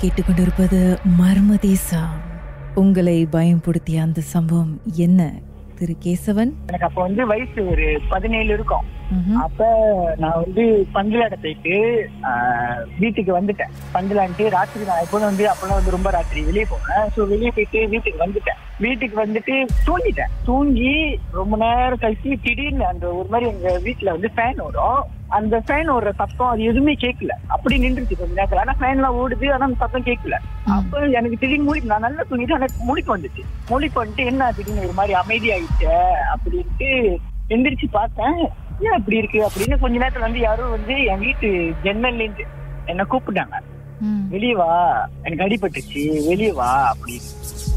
கேட்டுக்கொண்டிருப்பது மர்ம தேசம் உங்களை பயம்படுத்திய அந்த சம்பவம் என்ன திரு கேசவன் எனக்கு அப்ப வந்து வயசு ஒரு பதினேழு இருக்கும் ம்ஹும். அப்ப நான் வந்து பந்துலாட போயிட்டு ஆஹ், வீட்டுக்கு வந்துட்டேன் பந்துலான்ட்டு ராத்திரி நான் எப்போதும் வந்து அப்பெல்லாம் வந்து ரொம்ப ராத்திரி வெளியே போனேன் ஸோ வெளியே போயிட்டு வீட்டுக்கு வந்துட்டேன் வீட்டுக்கு வந்துட்டு தூங்கிட்டேன் தூங்கி ரொம்ப நேரம் கழிச்சு திடீர்னு அந்த ஒரு மாதிரி எங்க வீட்டுல வந்து ஃபேன் ஓடும் அந்த ஃபேன் ஓடுற சத்தம் அது எதுவுமே கேட்கல அப்படி நின்றுச்சு கொஞ்ச நேரத்துல ஆனா ஃபேன் எல்லாம் ஓடுது ஆனா அந்த சத்தம் கேட்கல அப்ப எனக்கு திடீர்னு மூடி நான் நல்லா தூங்கிட்டு எனக்கு முழிப்பு வந்துச்சு முழிப்பு வந்துட்டு என்ன திடீர்னு ஒரு மாதிரி அமைதியாயிட்ட அப்படின்ட்டு எந்திரிச்சு பார்த்தேன் ஏன் இப்படி இருக்கு அப்படின்னு கொஞ்ச நேரத்துல வந்து யாரும் வந்து என் வீட்டு ஜன்னல்ல இருந்து என்ன கூப்பிட்டாங்க ம். வெளியே வா எனக்கு அடிபட்டுச்சு வெளியே வா அப்படின்னு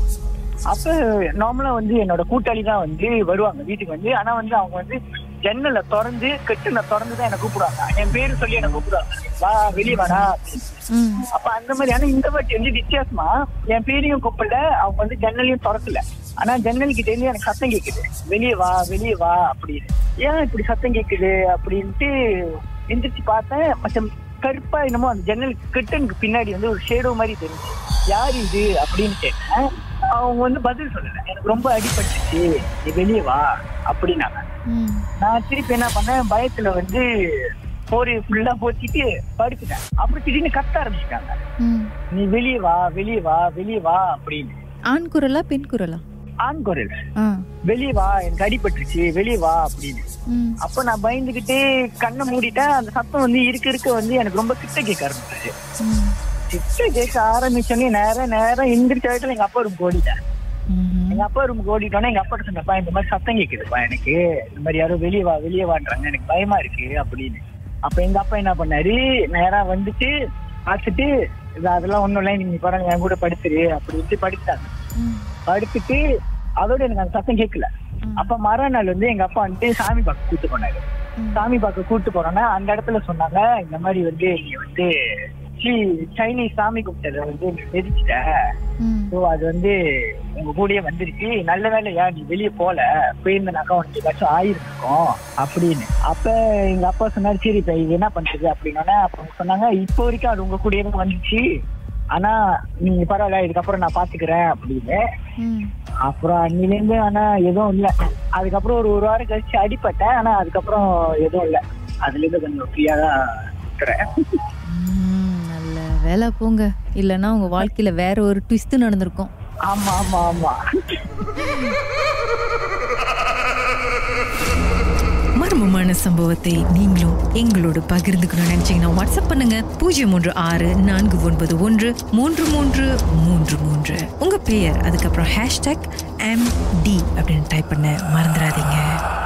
அப்ப நார்மலா வந்து என்னோட கூட்டாளி தான் வந்து வருவாங்க வீட்டுக்கு வந்து ஆனா வந்து அவங்க வந்து ஜன்னலை திறந்து கெட்டுல திறந்து தான் என்ன கூப்பிடுவாங்க என் பேரு சொல்லி என்ன கூப்பிடுவாங்க வா வெளியே வாடா அப்படின்னு ம். அப்ப அந்த மாதிரி ஆனா இந்த வாட்டி வந்து வித்தியாசமா என் பேரையும் கூப்பிடல அவங்க வந்து ஜன்னலையும் திறக்கல ஆனா ஜன்னல் கிட்ட இருந்து எனக்கு சத்தம் கேக்குது வெளியே வா வெளியே வா அப்படின்னு ஏன் இப்படி சத்தம் கேக்குது அப்படின்ட்டு எந்திரிச்சு பார்த்தேன் மச்சம் கருப்பா என்னமோ அந்த ஜன்னல் கிட்டனுக்கு பின்னாடி வந்து ஒரு ஷேடோ மாதிரி தெரிஞ்சு யார் இது அப்படின்னு கேட்டேன் அவங்க வந்து பதில் சொல்லல எனக்கு ரொம்ப அடிபட்டுச்சு நீ வெளியே வா அப்படின்னாங்க ம். நான் திருப்பி என்ன பண்ணேன் பயத்துல வந்து போரி ஃபுல்லா போத்திட்டு படுத்துட்டேன் அப்புறம் திடீர்னு கத்த ஆரம்பிச்சிட்டாங்க ம். நீ வெளியே வா வெளியே வா வெளியே வா அப்படின்னு ஆண் குரலா பெண் குரலா ஆண் குரல் ஆ. வெளியே வா எனக்கு அடிபட்டுருச்சு வெளியே வா அப்படின்னு ம். அப்ப நான் பயந்துகிட்டு கண்ணை மூடிட்டேன் அந்த சத்தம் வந்து இருக்க இருக்க வந்து எனக்கு ரொம்ப கிட்ட கேட்க ஆரம்பிச்சிச்சு ம். கிட்ட கேட்க ஆரம்பிச்சோன்னே நேரம் நேரம் எந்திரிச்ச இடத்துல எங்க அப்பா ரூம் ஓடிட்டேன் ம்ஹும். எங்க அப்பா ரூம் ஓடிட்டோன்னே எங்க அப்பா சொன்னப்பா இந்த மாதிரி சத்தம் கேக்குதுப்பா எனக்கு இந்த மாதிரி யாரோ வெளியே வா வெளியே வான்றாங்க எனக்கு பயமா இருக்கு அப்படின்னு அப்ப எங்க அப்பா என்ன பண்ணாரு நேரா வந்துட்டு பார்த்துட்டு இது அதெல்லாம் ஒண்ணும் இல்லை நீங்க பாருங்க என் கூட படுத்துரு அப்படின்ட்டு படுத்தாங்க ம். படுத்துட்டு அதோட எனக்கு அந்த சத்தம் கேட்கல ம். அப்ப மறுநாள் வந்து எங்க அப்பா வந்துட்டு சாமி பார்க்க கூட்டு போனாரு ம். சாமி பார்க்க கூட்டு போனோன்னா அந்த இடத்துல சொன்னாங்க இந்த மாதிரி வந்து நீ வந்து சி சைனீஸ் சாமி கும்பிட்டதை வந்து நீ தெரிஞ்சிட்ட ம். ஸோ அது வந்து உங்க கூடயே வந்துருச்சு நல்ல வேலையா நீ வெளியே போல போயிருந்தனாக்கா உனக்கு ஏதாச்சும் ஆயிருக்கும் அப்படின்னு அப்ப எங்க அப்பா சொன்னாரு சரி இப்ப இது என்ன பண்றது அப்படின்னா அப்ப அவங்க சொன்னாங்க இப்போ வரைக்கும் அது உங்க கூடயே தான் வந்துச்சு ஆனா நீங்க பரவாயில்ல இதுக்கப்புறம் நான் பாத்துக்கிறேன் அப்படின்னு ம். அப்புறம் அன்னிலேருந்து ஆனா எதுவும் இல்ல அதுக்கப்புறம் ஒரு ஒரு வாரம் கழிச்சு அடிப்பட்டேன் ஆனா அதுக்கப்புறம் எதுவும் இல்ல அதுல இருந்து கொஞ்சம் ஃப்ரீயா தான் இருக்கிறேன் ம். நல்ல வேலை போங்க இல்லைன்னா உங்க வாழ்க்கையில வேற ஒரு ட்விஸ்ட் நடந்திருக்கும் ஆமா ஆமா ஆமா மர்மமான சம்பவத்தை நீங்களும் எங்களோடு பகிர்ந்துக்கணும்னு நினைச்சீங்கன்னா வாட்ஸ்அப் பண்ணுங்க பூஜ்ஜியம் மூன்று ஆறு நான்கு ஒன்பது ஒன்று மூன்று மூன்று மூன்று மூன்று உங்க பெயர் அதுக்கப்புறம் ஹேஷ்டாக் எம் டி அப்படின்னு டைப் பண்ண மறந்துடாதீங்க